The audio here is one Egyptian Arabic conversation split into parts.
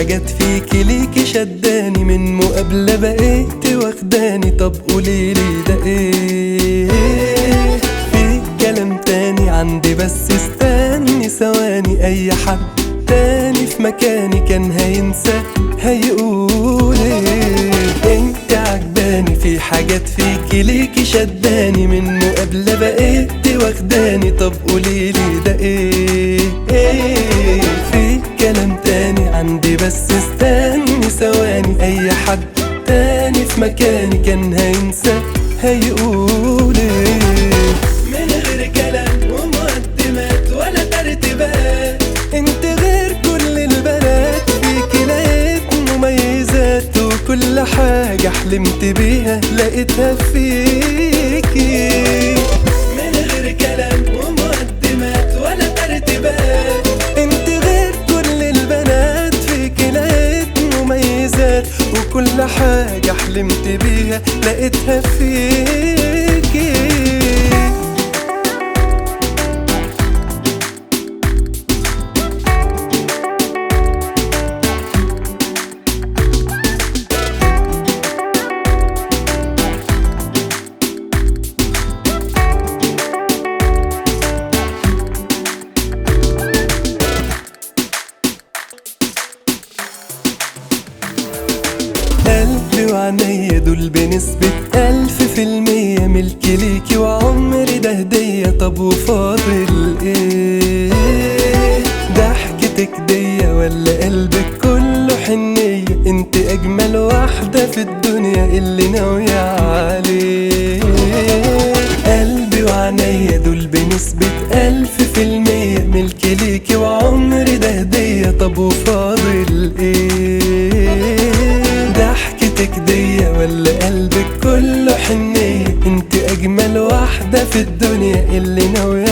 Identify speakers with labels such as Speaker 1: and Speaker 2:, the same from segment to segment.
Speaker 1: حاجات فيكي ليكي شداني من مقابلة بقيت واخداني طب قوليلي ده ايه في كلام تاني عندي بس استني ثواني اي حد تاني في مكاني كان هينسى هيقول ايه انت عجباني في حاجات فيكي ليكي شداني من مقابلة بقيت واخداني طب قوليلي ده ايه ايه في كلام تاني عندي بس استني ثواني اي حد تاني في مكاني كان هينسى هيقول ايه من غير كلام ومقدمات ولا ترتيبات انت غير كل البنات فيكي لقيت مميزات وكل حاجة حلمت بيها لقيتها فيكي من غير كلام ومقدمات ولا ترتيبات انت غير كل البنات فيكي لقيت مميزات وكل حاجة حلمت بيها لقيتها فيكي قلبي وعينيا دول بنسبة ألف في المية ملكي ليكي وعمري ده هدية طب وفاضل ايه ضحكتك دية ولا قلبك كله حنية انت أجمل واحدة في الدنيا اللي ناوية عليه قلبي وعينيا دول بنسبة ألف في المية ملكي ليكي وعمري ده هدية طب وفاضل ايه ضحكتك دية ولا قلبك كله حنية انت اجمل واحدة في الدنيا اللي ناوية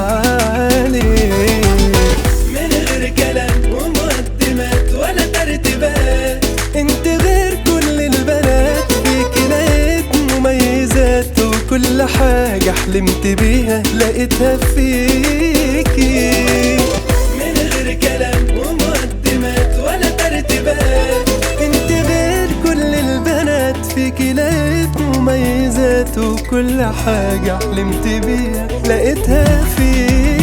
Speaker 1: عليه من غير كلام ومقدمات ولا ترتيبات انت غير كل البنات فيكي لقيت مميزات وكل حاجة حلمت بيها لقيتها فيكي من غير كلام ومقدمات ولا ترتيبات انت غير كل البنات فيكي لقيت مميزات وكل حاجة حلمت بيها لقيتها فيكي